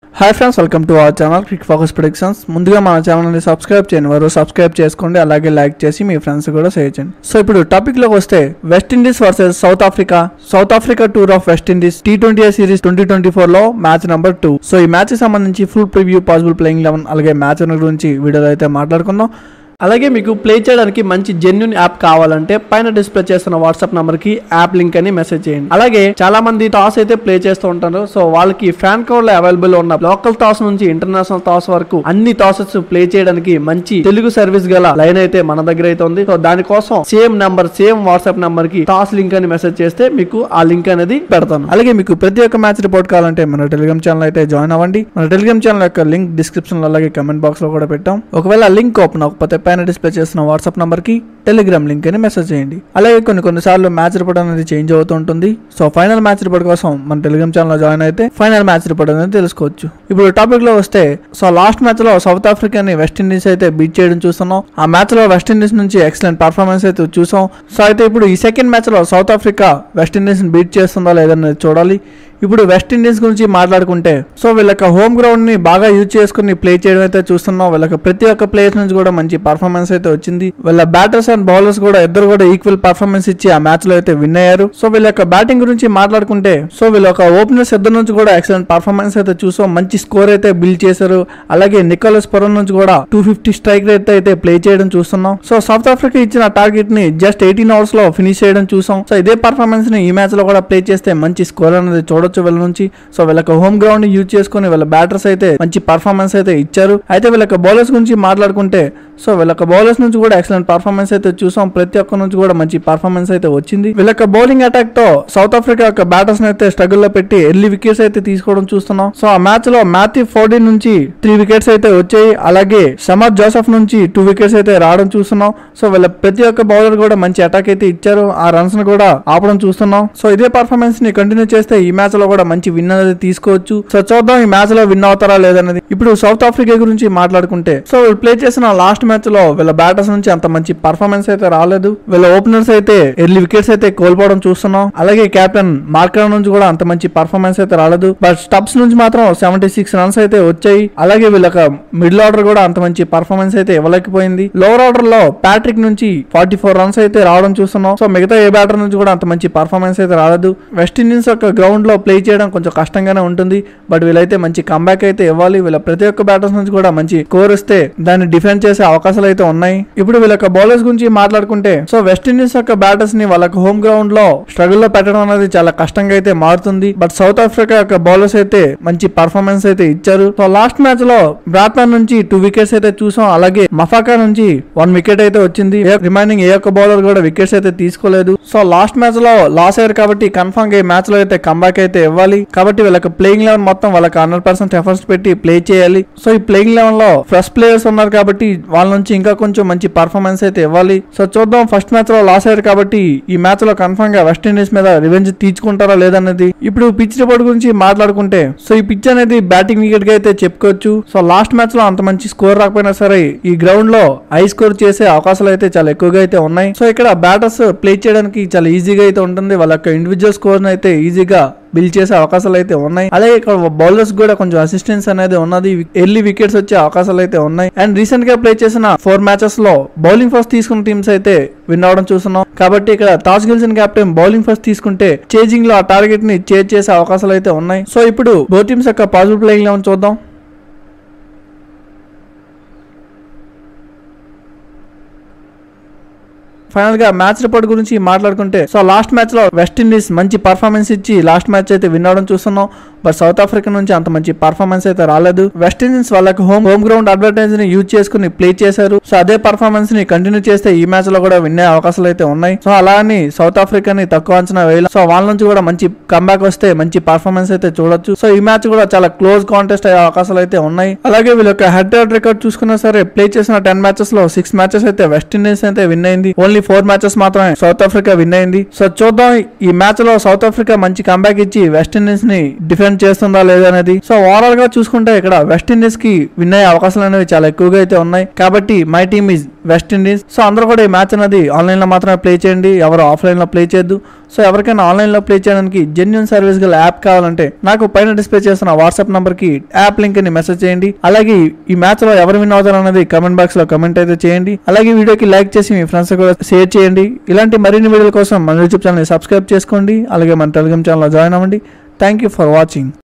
hi friends welcome to our channel cric focus productions ముందుగా మన ఛానల్ని సబ్స్క్రైబ్ చేయని వారు సబ్స్క్రైబ్ చేసుకోండి అలాగే లైక్ చేసి మీ ఫ్రెండ్స్ కూడా షేర్ చేయండి సో ఇప్పుడు టాపిక్ లోకి వస్తే West Indies versus South Africa South Africa tour of West Indies T twenty series twenty twenty four లో మ్యాచ్ నెంబర్ టూ సో ఈ మ్యాచ్ కి సంబంధించి full preview possible playing eleven అలాగే మ్యాచ్ గురించి వీడియోలో అయితే మాట్లాడుకుందాం అలాగే మీకు ప్లే చేయడానికి మంచి జెన్యున్ యాప్ కావాలంటే పైన డిస్ప్లే చేస్తున్న వాట్సాప్ నంబర్ కి యాప్ లింక్ అని మెసేజ్ చేయండి అలాగే చాలా మంది టాస్ అయితే ప్లే చేస్తూ ఉంటారు సో వాళ్ళకి ఫ్యాన్ కోడ్ లో అవైలబుల్ ఉన్న లోకల్ టాస్ నుంచి ఇంటర్నేషనల్ టాస్ వరకు అన్ని టాసెస్ ప్లే చేయడానికి మంచి తెలుగు సర్వీస్ గల లైన్ అయితే మన దగ్గర అయితే ఉంది సో దానికోసం same number same WhatsApp number కి టాస్ లింక్ అని మెసేజ్ చేస్తే మీకు ఆ లింక్ అనేది పెడతాను అలాగే మీకు ప్రతి ఒక్క మ్యాచ్ రిపోర్ట్ కావాలంటే మన టెలిగ్రామ్ ఛానల్ అయితే జాయిన్ అవ్వండి మన టెలిగ్రామ్ ఛానల్ యొక్క లింక్ డిస్క్రిప్షన్ లో అలాగే కమెంట్ బాక్స్ లో కూడా పెట్టాం ఒకవేళ లింక్ ఓపెన్ అవ్వకపోతే పైన డిస్ప్లే చేస్తున్న వాట్సాప్ నంబర్ కి టెలిగ్రామ్ లింక్ అని మెసేజ్ చేయండి అలాగే కొన్ని కొన్ని సార్లు మ్యాచ్ రిపోర్ట్ అనేది చేంజ్ అవుతూ ఉంటుంది సో ఫైనల్ మ్యాచ్ రిపోర్ట్ కోసం మన టెలిగ్రామ్ ఛానల్ జాయిన్ అయితే ఫైనల్ మ్యాచ్ రిపోర్ట్ అనేది తెలుసుకోవచ్చు ఇప్పుడు టాపిక్ లో వస్తే సో లాస్ట్ మ్యాచ్ లో సౌత్ ఆఫ్రికాని వెస్ట్ ఇండీస్ అయితే బీట్ చేయడం చూస్తున్నాం ఆ మ్యాచ్ లో వెస్ట్ ఇండీస్ నుంచి ఎక్సలెంట్ పర్ఫార్మెన్స్ అయితే చూసాం సో అయితే ఇప్పుడు ఈ సెకండ్ మ్యాచ్ లో South Africa West Indies beat చేస్తుందా లేదనేది చూడాలి ఇప్పుడు వెస్ట్ ఇండీస్ గురించి మాట్లాడుకుంటే సో వీళ్ళకి హోమ్ గ్రౌండ్ ని బాగా యూజ్ చేసుకుని ప్లే చేయడం అయితే చూస్తున్నాం వీళ్ళకి ప్రతి ఒక్క ప్లేయర్స్ నుంచి కూడా మంచి పర్ఫార్మెన్స్ అయితే వచ్చింది వీళ్ళ బ్యాటర్స్ అండ్ బౌలర్స్ కూడా ఇద్దరు కూడా ఈక్వల్ పర్ఫార్మెన్స్ ఇచ్చి ఆ మ్యాచ్ లో అయితే విన్ అయ్యారు సో వీళ్ళ యొక్క బ్యాటింగ్ గురించి మాట్లాడుకుంటే సో వీళ్ళ యొక్క ఓపెనర్స్ ఇద్దరు నుంచి కూడా ఎక్సలెంట్ పర్ఫార్మెన్స్ అయితే చూసాం మంచి స్కోర్ అయితే బిల్డ్ చేశారు అలాగే నికోలస్ పొరం నుంచి కూడా టూ ఫిఫ్టీ స్ట్రైక్ రేట్ అయితే ప్లే చేయడం చూస్తున్నాం సో సౌత్ ఆఫ్రికా ఇచ్చిన టార్గెట్ ని జస్ట్ ఎయిటీన్ అవర్స్ లో ఫినిష్ చేయడం చూసాం సో ఇదే పర్ఫార్మెన్స్ ని ఈ మ్యాచ్ లో కూడా ప్లే చేస్తే మంచి స్కోర్ అనేది చూడొచ్చు వీళ్ళ నుంచి సో వీళ్ళకి హోమ్ గ్రౌండ్ ని యూజ్ చేసుకుని వీళ్ళ బ్యాటర్స్ అయితే మంచి పర్ఫార్మెన్స్ అయితే ఇచ్చారు అయితే వీళ్ళకి బౌలర్స్ గురించి మాట్లాడుకుంటే సో వీళ్ళకి బౌలర్స్ నుంచి కూడా ఎక్సలెంట్ పర్ఫార్మెన్స్ అయితే చూసాం ప్రతి ఒక్క నుంచి కూడా మంచి పర్ఫార్మెన్స్ అయితే వచ్చింది వీళ్ళకి బౌలింగ్ అటాక్ తో సౌత్ ఆఫ్రికా యొక్క బ్యాటర్స్ అయితే స్ట్రగుల్ లో పెట్టి ఎర్లీ వికెట్స్ అయితే తీసుకోవడం చూస్తున్నాం సో ఆ మ్యాచ్ లో మ్యాథ్యూ ఫోర్టీన్ నుంచి త్రీ వికెట్స్ అయితే వచ్చాయి అలాగే సమర్ జోసఫ్ నుంచి టూ వికెట్స్ అయితే రావడం చూస్తున్నాం సో వీళ్ళ ప్రతి ఒక్క బౌలర్ కూడా మంచి అటాక్ అయితే ఇచ్చారు ఆ రన్స్ ని కూడా ఆపడం చూస్తున్నాం సో ఇదే పర్ఫార్మెన్స్ ని కంటిన్యూ చేస్తే ఈ మ్యాచ్ లో కూడా మంచి విన్ అనేది తీసుకోవచ్చు సో చూద్దాం ఈ మ్యాచ్ లో విన్ అవుతారా లేదనేది ఇప్పుడు సౌత్ ఆఫ్రికా గురించి మాట్లాడుకుంటే సో వీళ్ళు ప్లే చేసిన లాస్ట్ మ్యాచ్ లో వీళ్ళ బ్యాటర్స్ నుంచి అంత మంచి పర్ఫార్మెన్స్ అయితే రాలేదు వీళ్ళ ఓపెనర్స్ అయితే ఎర్లీ వికెట్స్ అయితే కోల్పోవడం చూస్తున్నాం అలాగే కెప్టెన్ మార్కర్ నుంచి కూడా అంత మంచి పర్ఫార్మెన్స్ అయితే రాలేదు బట్ స్టబ్స్ నుంచి మాత్రం సెవెంటీ సిక్స్ రన్స్ అయితే వచ్చాయి అలాగే వీళ్ళకి మిడిల్ ఆర్డర్ కూడా అంత మంచి పర్ఫార్మెన్స్ అయితే ఇవ్వలేకపోయింది లోవర్ ఆర్డర్ లో ప్యాట్రిక్ నుంచి ఫార్టీ ఫోర్ రన్స్ అయితే రావడం చూస్తున్నాం సో మిగతా ఏ బ్యాటర్ నుంచి కూడా అంత మంచి పర్ఫార్మెన్స్ అయితే రాలేదు వెస్ట్ ఇండీస్ యొక్క గ్రౌండ్ లో ప్లే చేయడం కొంచెం కష్టంగానే ఉంటుంది బట్ వీళ్ళైతే మంచి కంబ్యాక్ అయితే ఇవ్వాలి వీళ్ళ ప్రతి ఒక్క బ్యాటర్స్ నుంచి కూడా మంచి స్కోర్ ఇస్తే దాన్ని డిఫెండ్ చేసే అవకాశాలు అయితే ఉన్నాయి ఇప్పుడు వీళ్ళ యొక్క బౌలర్స్ గురించి మాట్లాడుకుంటే సో వెస్ట్ ఇండీస్ యొక్క బ్యాటర్స్ ని వాళ్ళకి హోమ్ గ్రౌండ్ లో స్ట్రగుల్ లో పెట్టడం అనేది చాలా కష్టంగా అయితే మారుతుంది బట్ సౌత్ ఆఫ్రికా యొక్క బౌలర్స్ అయితే మంచి పర్ఫార్మెన్స్ అయితే ఇచ్చారు సో లాస్ట్ మ్యాచ్ లో బ్రాట్మన్ నుంచి టూ వికెట్స్ అయితే చూసాం అలాగే మఫాకా నుంచి వన్ వికెట్ అయితే వచ్చింది రిమైనింగ్ ఏ ఒక్క బౌలర్ కూడా వికెట్స్ అయితే తీసుకోలేదు సో లాస్ట్ మ్యాచ్ లో లాస్ అయ్యారు కాబట్టి కన్ఫర్మ్ గా ఈ మ్యాచ్ లో అయితే కంబ్యాక్ అయితే ఇవ్వాలి కాబట్టి వీళ్ళకి ప్లేయింగ్ లెవెన్ మొత్తం వాళ్ళకి హండ్రెడ్ పర్సెంట్ ఎఫర్ట్స్ పెట్టి ప్లే చేయాలి సో ఈ ప్లేయింగ్ లెవెన్ లో ఫ్రెష్ ప్లేయర్స్ ఉన్నారు కాబట్టి వాళ్ళ నుంచి ఇంకా కొంచెం మంచి పర్ఫార్మెన్స్ అయితే ఇవ్వాలి సో చూద్దాం ఫస్ట్ మ్యాచ్ లో లాస్ అయ్యారు కాబట్టి ఈ మ్యాచ్ లో కన్ఫర్మ్ గా వెస్ట్ ఇండీస్ మీద రివెంజ్ తీర్చుకుంటారా లేదన్నది ఇప్పుడు పిచ్ రిపోర్ట్ గురించి మాట్లాడుకుంటే సో ఈ పిచ్ అనేది బ్యాటింగ్ వికెట్ గా అయితే చెప్పుకోవచ్చు సో లాస్ట్ మ్యాచ్ లో అంత మంచి స్కోర్ రాకపోయినా సరే ఈ గ్రౌండ్ లో హై స్కోర్ చేసే అవకాశాలు అయితే చాలా ఎక్కువగా అయితే ఉన్నాయి సో ఇక్కడ బ్యాటర్స్ ప్లే చేయడానికి చాలా ఈజీగా అయితే ఉంటుంది వాళ్ళ యొక్క ఇండివిజువల్ స్కోర్ అయితే ఈజీగా బిల్డ్ చేసే అవకాశాలు అయితే ఉన్నాయి అలాగే ఇక్కడ బౌలర్స్ కూడా కొంచెం అసిస్టెన్స్ అనేది ఉన్నది ఎర్లీ వికెట్స్ వచ్చే అవకాశాలు అయితే ఉన్నాయి అండ్ రీసెంట్ గా ప్లే చేసిన ఫోర్ మ్యాచెస్ లో బౌలింగ్ ఫస్ట్ తీసుకున్న టీమ్స్ అయితే విన్ అవడం చూస్తున్నాం కాబట్టి ఇక్కడ టాస్ గెలిచిన కెప్టెన్ బౌలింగ్ ఫస్ట్ తీసుకుంటే చేజింగ్ లో ఆ టార్గెట్ ని చేజ్ చేసే అవకాశాలు అయితే ఉన్నాయి సో ఇప్పుడు బో టీమ్స్ యొక్క పాజిబుల్ ప్లేయింగ్ లెవెన్ చూద్దాం ఫైనల్ గా మ్యాచ్ రిపోర్ట్ గురించి మాట్లాడుకుంటే సో లాస్ట్ మ్యాచ్ లో వెస్ట్ ఇండీస్ మంచి పర్ఫార్మెన్స్ ఇచ్చి లాస్ట్ మ్యాచ్ అయితే విన్ అవడం చూస్తున్నాం బట్ సౌత్ ఆఫ్రికా నుంచి అంత మంచి పర్ఫార్మెన్స్ అయితే రాలేదు వెస్ట్ ఇండీస్ వాళ్ళకి హోమ్ హోమ్ గ్రౌండ్ అడ్వర్టైజ్ ని యూజ్ చేసుకుని ప్లే చేశారు సో అదే పర్ఫార్మెన్స్ ని కంటిన్యూ చేస్తే ఈ మ్యాచ్ లో కూడా విన్నే అవకాశాలు అయితే ఉన్నాయి సో అలా అని సౌత్ ఆఫ్రికాని తక్కువ అంచనా వేయాలి సో వాళ్ళ నుంచి కూడా మంచి కంబ్యాక్ వస్తే మంచి పర్ఫార్మెన్స్ అయితే చూడొచ్చు సో ఈ మ్యాచ్ కూడా చాలా క్లోజ్ కాంటెస్ట్ అయ్యే అవకాశాలు అయితే ఉన్నాయి అలాగే వీళ్ళ యొక్క హెడ్ టు హెడ్ రికార్డ్ చూసుకున్నా సరే ప్లే చేసిన టెన్ మ్యాచెస్ లో సిక్స్ మ్యాచెస్ అయితే వెస్ట్ ఇండీస్ అయితే విన్ అయింది ఓన్లీ ఫోర్ మ్యాచెస్ మాత్రమే సౌత్ ఆఫ్రికా విన్ అయింది సో చూద్దాం ఈ మ్యాచ్ లో సౌత్ ఆఫ్రికా మంచి కంబ్యాక్ ఇచ్చి వెస్ట్ ఇండీస్ ని డిఫెండ్ చేస్తుందా లేదా అనేది సో ఓవరాల్ గా చూసుకుంటే ఇక్కడ వెస్ట్ ఇండీస్ కి విన్ అయ్యే అవకాశాలు అనేవి చాలా ఎక్కువగా అయితే ఉన్నాయి కాబట్టి my team is West Indies so అందరూ కూడా ఈ మ్యాచ్ అనేది ఆన్లైన్ లో మాత్రమే ప్లే చేయండి ఎవరు ఆఫ్లైన్ లో ప్లే చేయొద్దు సో ఎవరికైనా ఆన్లైన్లో ప్లే చేయడానికి జెన్యున్ సర్వీస్ గల యాప్ కావాలంటే నాకు పైన డిస్ప్లే చేస్తున్న వాట్సాప్ నంబర్కి యాప్ లింక్ ని మెసేజ్ చేయండి అలాగే ఈ మ్యాచ్ లో ఎవరు విన్ అవుతారు అనేది కమెంట్ బాక్స్ లో కమెంట్ అయితే చేయండి అలాగే వీడియోకి లైక్ చేసి మీ ఫ్రెండ్స్ కూడా షేర్ చేయండి ఇలాంటి మరిన్ని వీడియోల కోసం మన యూట్యూబ్ ఛానల్ సబ్స్క్రైబ్ చేసుకోండి అలాగే మన టెలిగ్రామ్ ఛానల్లో జాయిన్ అవ్వండి థ్యాంక్ యూ ఫర్ వాచింగ్